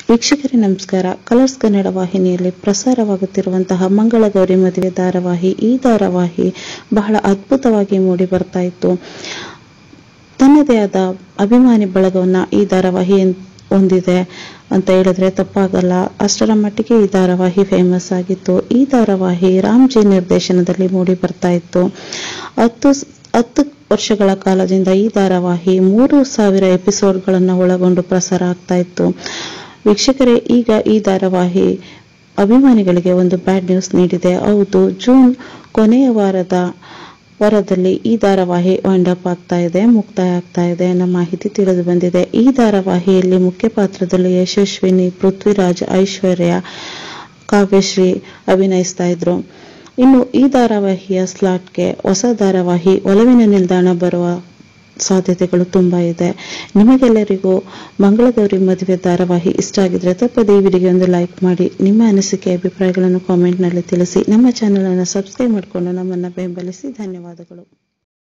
ವೀಕ್ಷಕರೇ ನಮಸ್ಕಾರ ಕಲರ್ಸ್ ಕನ್ನಡ ವಾಹಿನಿಯಲ್ಲಿ ಪ್ರಸಾರವಾಗುತ್ತಿರುವಂತಹ ಮಂಗಳಗೌರಿ ಮದುವೆ ಧಾರಾವಾಹಿ ಈ ಧಾರಾವಾಹಿ ಬಹಳ ಅದ್ಭುತವಾಗಿ ಮೂಡಿ ಬರ್ತಾ ಇತ್ತು ತನ್ನದೇ ಆದ ಅಭಿಮಾನಿ ಬಳಗವನ್ನ ಈ ಧಾರಾವಾಹಿ ಹೊಂದಿದೆ ಅಂತ ಹೇಳಿದ್ರೆ ತಪ್ಪಾಗಲ್ಲ ಅಷ್ಟರ ಮಟ್ಟಿಗೆ ಈ ಧಾರಾವಾಹಿ ಫೇಮಸ್ ಆಗಿತ್ತು ಈ ಧಾರಾವಾಹಿ ರಾಮ್ಜಿ ನಿರ್ದೇಶನದಲ್ಲಿ ಮೂಡಿ ಬರ್ತಾ ಇತ್ತು ಹತ್ತು ಹತ್ತು ವರ್ಷಗಳ ಕಾಲದಿಂದ ಈ ಧಾರಾವಾಹಿ ಮೂರು ಸಾವಿರ ಎಪಿಸೋಡ್ಗಳನ್ನು ಒಳಗೊಂಡು ಪ್ರಸಾರ ಆಗ್ತಾ ಇತ್ತು ವೀಕ್ಷಕರೇ ಈಗ ಈ ಧಾರಾವಾಹಿ ಅಭಿಮಾನಿಗಳಿಗೆ ಒಂದು ಬ್ಯಾಡ್ ನ್ಯೂಸ್ ನೀಡಿದೆ ಹೌದು ಜೂನ್ ಕೊನೆಯ ವಾರದ ವಾರದಲ್ಲಿ ಈ ಧಾರಾವಾಹಿ ವೈಂಡ್ ಅಪ್ ಆಗ್ತಾ ಇದೆ ಮುಕ್ತಾಯ ಆಗ್ತಾ ಇದೆ ಅನ್ನೋ ಮಾಹಿತಿ ತಿಳಿದು ಬಂದಿದೆ ಈ ಧಾರಾವಾಹಿಯಲ್ಲಿ ಮುಖ್ಯ ಪಾತ್ರದಲ್ಲಿ ಯಶಸ್ವಿನಿ ಪೃಥ್ವಿರಾಜ್ ಐಶ್ವರ್ಯ ಕಾವ್ಯಶ್ರೀ ಅಭಿನಯಿಸ್ತಾ ಇದ್ರು ಇನ್ನು ಈ ಧಾರಾವಾಹಿಯ ಸ್ಲಾಟ್ಗೆ ಹೊಸ ಧಾರಾವಾಹಿ ಒಲವಿನ ನಿಲ್ದಾಣ ಬರುವ ಸಾಧ್ಯತೆಗಳು ತುಂಬಾ ಇದೆ ನಿಮಗೆಲ್ಲರಿಗೂ ಮಂಗಳಗೌರಿ ಮದುವೆ ಧಾರಾವಾಹಿ ಇಷ್ಟ ಆಗಿದ್ರೆ ತಪ್ಪದೆ ಈ ವಿಡಿಯೋಗೆ ಒಂದು ಲೈಕ್ ಮಾಡಿ ನಿಮ್ಮ ಅನಿಸಿಕೆ ಅಭಿಪ್ರಾಯಗಳನ್ನು ಕಾಮೆಂಟ್ನಲ್ಲಿ ತಿಳಿಸಿ ನಮ್ಮ ಚಾನೆಲ್ ಅನ್ನು ಸಬ್ಸ್ಕ್ರೈಬ್ ಮಾಡಿಕೊಂಡು ನಮ್ಮನ್ನು ಬೆಂಬಲಿಸಿ ಧನ್ಯವಾದಗಳು